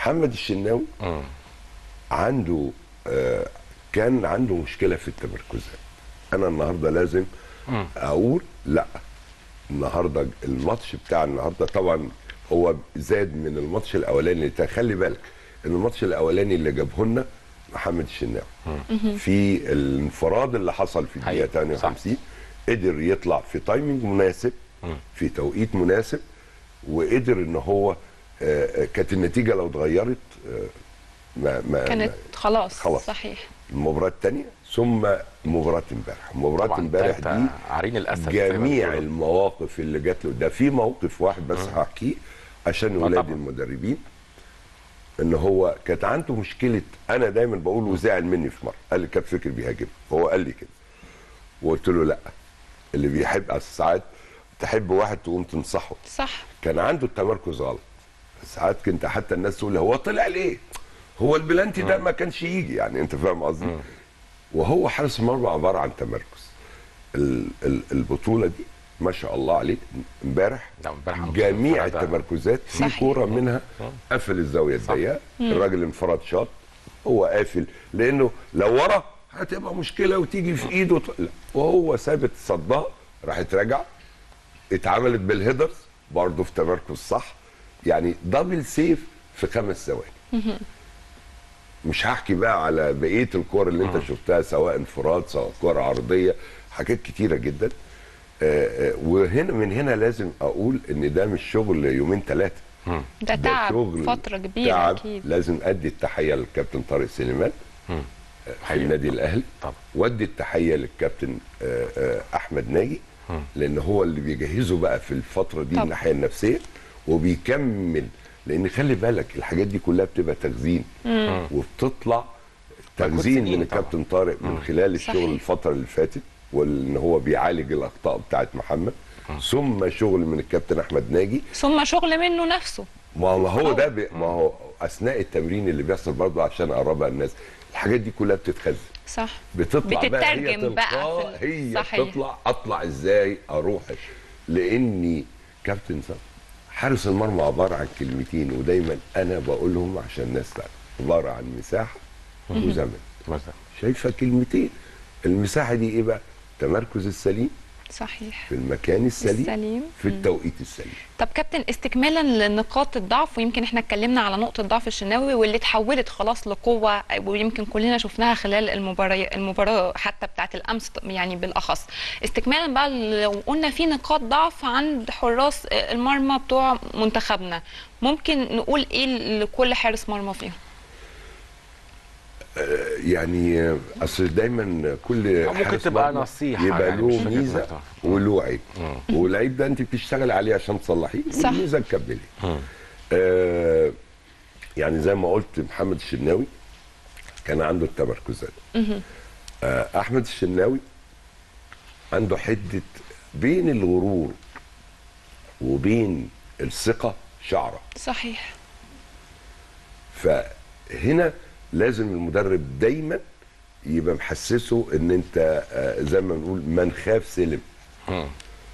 محمد الشناوي مم. عنده آه كان عنده مشكله في التمركزات انا النهارده لازم مم. اقول لا النهارده الماتش بتاع النهارده طبعا هو زاد من الماتش الاولاني اللي خلي بالك ان الماتش الاولاني اللي جابه لنا محمد الشناوي في الانفراد اللي حصل في الدقيقه أيوة، 58 قدر يطلع في تايمنج مناسب مم. في توقيت مناسب وقدر ان هو آه، آه، كانت النتيجه لو اتغيرت آه، ما ما كانت خلاص, خلاص. صحيح المباراه الثانيه ثم مباراه امبارح مباراه طبعا امبارح تالتة دي عرين الاسد زي ما جميع بيقولوا. المواقف اللي جات له ده في موقف واحد بس هحكيه عشان آه ولادي طبعا. المدربين ان هو كانت عنده مشكله انا دايما بقول وزعل مني في مره قال لي كان فكر بيهاجم هو قال لي كده وقلت له لا اللي بيحب أصل ساعات تحب واحد تقوم تنصحه صح كان عنده التمركز غلط ساعات كنت حتى الناس تقول هو طلع ليه هو البلانتي ده ما كانش يجي يعني انت فاهم قصدي وهو حارس المرمى عباره عن تمركز ال- ال- البطوله دي ما شاء الله عليه امبارح لا، امبارح عمل جميع انفراد. التمركزات في صحيح. كوره منها قفل الزاويه الضيقه الراجل انفراد شاط هو قافل لانه لو ورا هتبقى مشكله وتيجي في ايده ط- لا وهو ثابت صدها راحت راجع اتعملت بالهيدرز برضه في تمركز صح يعني دبل سيف في خمس ثواني مش هحكي بقى على بقيه الكور اللي انت شفتها سواء انفراد سواء كور عرضيه حاجات كتيره جدا آه، آه، وهنا من هنا لازم اقول ان ده مش شغل يومين ثلاثه ده تعب فتره كبيره تعب اكيد لازم ادي التحيه للكابتن طارق سليمان مم. في حقيقي. النادي الاهلي طبعا. وادي التحيه للكابتن آه، آه، احمد ناجي لان هو اللي بيجهزه بقى في الفتره دي طبعا. الناحيه النفسيه وبيكمل لان خلي بالك الحاجات دي كلها بتبقى تخزين وبتطلع تخزين سنين من طبعا. الكابتن طارق من خلال الشغل صحيح. الفتره اللي فاتت وان هو بيعالج الاخطاء بتاعت محمد ثم شغل من الكابتن احمد ناجي ثم شغل منه نفسه ما هو- ما هو ده بي ما هو اثناء التمرين اللي بيحصل برضه عشان اقربها الناس الحاجات دي كلها بتتخزن صح بتطلع بقى هي بتترجم بقى تلقاء في ال- هي صحيح. تطلع اطلع ازاي اروح لاني كابتن صف حارس المرمى عباره عن كلمتين ودايما انا بقولهم عشان الناس تعرف عباره عن مساحه وزمن مثلا شايفه كلمتين المساحه دي ايه بقى التمركز السليم صحيح في المكان السليم, السليم. في التوقيت السليم طب كابتن استكمالا لنقاط الضعف ويمكن احنا اتكلمنا على نقطه ضعف الشناوي واللي اتحولت خلاص لقوه ويمكن كلنا شفناها خلال المباراه المباراه حتى بتاعت الامس يعني بالاخص استكمالا بقى لو قلنا في نقاط ضعف عند حراس المرمى بتوع منتخبنا ممكن نقول ايه لكل حارس مرمى فيهم يعني اصل دايما كل ممكن حارس تبقى مرمى نصيحة يبقى يعني له مش فكرة ميزه نصيحة. وله عيب والعيب ده انت بتشتغل عليه عشان تصلحيه صح. والميزه تكملي آه يعني زي ما قلت محمد الشناوي كان عنده التمركزات آه احمد الشناوي عنده حده بين الغرور وبين الثقه شعره صحيح فهنا لازم المدرب دايما يبقى محسسه ان انت آه، زي ما بنقول من خاف سلم مم.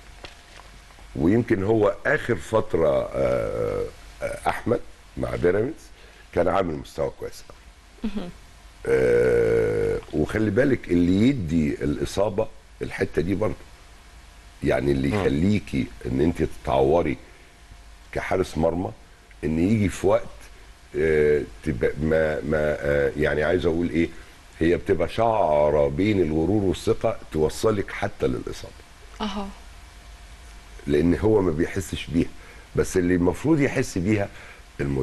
ويمكن هو اخر فتره آه، آه، احمد مع بيراميدز كان عامل مستوى كويس قوي آه، وخلي بالك اللي يدي الاصابه الحته دي برضه يعني اللي يخليكي ان انت تتعوري كحارس مرمى ان يجي في وقت آه، تبقى ما ما آه، يعني عايز اقول ايه هي بتبقى شعره بين الغرور والثقه توصلك حتى للاصابه اهو لان هو ما بيحسش بيها بس اللي المفروض يحس بيها المدرب